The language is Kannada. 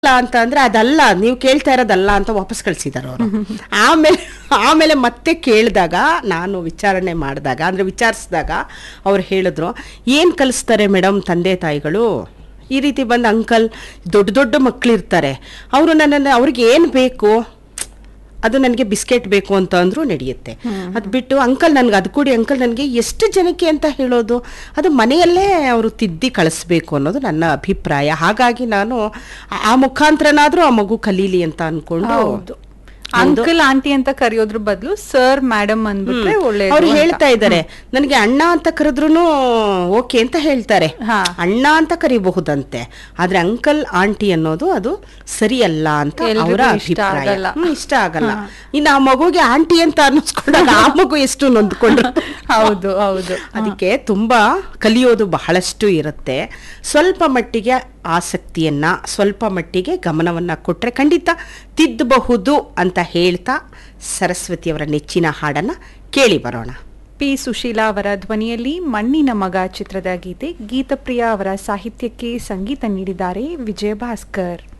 ಇಲ್ಲ ಅಂತ ಅಂದ್ರೆ ಅದಲ್ಲ ನೀವು ಕೇಳ್ತಾ ಇರೋದಲ್ಲ ಅಂತ ವಾಪಸ್ ಕಳ್ಸಿದಾರೆ ಅವರು ಆಮೇಲೆ ಆಮೇಲೆ ಮತ್ತೆ ಕೇಳಿದಾಗ ನಾನು ವಿಚಾರಣೆ ಮಾಡಿದಾಗ ಅಂದ್ರೆ ವಿಚಾರಿಸಿದಾಗ ಅವ್ರು ಹೇಳಿದ್ರು ಏನ್ ಕಲಿಸ್ತಾರೆ ಮೇಡಮ್ ತಂದೆ ತಾಯಿಗಳು ಈ ರೀತಿ ಬಂದು ಅಂಕಲ್ ದೊಡ್ಡ ದೊಡ್ಡ ಮಕ್ಕಳಿರ್ತಾರೆ ಅವರು ನನ್ನನ್ನು ಅವ್ರಿಗೆ ಏನು ಬೇಕು ಅದು ನನಗೆ ಬಿಸ್ಕೆಟ್ ಬೇಕು ಅಂತ ಅಂದ್ರೂ ನಡೆಯುತ್ತೆ ಅದು ಬಿಟ್ಟು ಅಂಕಲ್ ನನ್ಗೆ ಅದು ಕೊಡಿ ಅಂಕಲ್ ನನಗೆ ಎಷ್ಟು ಜನಕ್ಕೆ ಅಂತ ಹೇಳೋದು ಅದು ಮನೆಯಲ್ಲೇ ಅವರು ತಿದ್ದಿ ಕಳಿಸ್ಬೇಕು ಅನ್ನೋದು ನನ್ನ ಅಭಿಪ್ರಾಯ ಹಾಗಾಗಿ ನಾನು ಆ- ಆ ಮುಖಾಂತರನಾದ್ರೂ ಆ ಮಗು ಕಲೀಲಿ ಅಂತ ಅನ್ಕೊಂಡು ಹೌದು ಅಂಕಲ್ ಆಂಟಿ ಅಂತ ಕರೆಯೋದ್ರ ಬದಲು ಸರ್ ಮೇಡಮ್ ಅಂದ್ಬಿಟ್ರೆ ಒಳ್ಳೇದು ಅವ್ರು ಅಂತ. ಹೇಳ್ತಾ ಇದ್ದಾರೆ ನನಗೆ ಅಣ್ಣ ಅಂತ ಕರೆದ್ರು ಓಕೆ ಅಂತ ಹೇಳ್ತಾರೆ ಹಾ. ಅಣ್ಣ ಅಂತ ಕರಿಬಹುದಂತೆ ಆದ್ರೆ ಅಂಕಲ್ ಆಂಟಿ ಅನ್ನೋದು ಅದು ಸರಿಯಲ್ಲ ಅಂತ ಎಲ್ರಿಗೂ ಅವರ ಇಷ್ಟ ಅಭಿಪ್ರಾಯ ಆಗಲ್ಲ. ಹ್ಮ್, ಇಷ್ಟ ಆಗಲ್ಲ ಇನ್ನು ಆ ಮಗುಗೆ ಆಂಟಿ ಅಂತ ಅನ್ನಿಸ್ಕೊಂಡಾಗ ಆ ಮಗು ಎಷ್ಟು ನೊಂದ್ಕೊಂಡು ಹೌದು ಹೌದು ಅದಕ್ಕೆ ತುಂಬಾ ಕಲಿಯೋದು ಬಹಳಷ್ಟು ಇರುತ್ತೆ ಸ್ವಲ್ಪ ಮಟ್ಟಿಗೆ ಆಸಕ್ತಿಯನ್ನ ಸ್ವಲ್ಪ ಮಟ್ಟಿಗೆ ಗಮನವನ್ನ ಕೊಟ್ರೆ ಖಂಡಿತ ತಿದ್ದಬಹುದು ಅಂತ ಹೇಳ್ತಾ ಸರಸ್ವತಿಯವರ ನೆಚ್ಚಿನ ಹಾಡನ್ನ ಕೇಳಿ ಬರೋಣ ಪಿ ಸುಶೀಲಾ ಅವರ ಧ್ವನಿಯಲ್ಲಿ ಮಣ್ಣಿನ ಮಗ ಚಿತ್ರದ ಗೀತೆ ಗೀತಪ್ರಿಯ ಅವರ ಸಾಹಿತ್ಯಕ್ಕೆ ಸಂಗೀತ ನೀಡಿದ್ದಾರೆ ವಿಜಯ ಭಾಸ್ಕರ್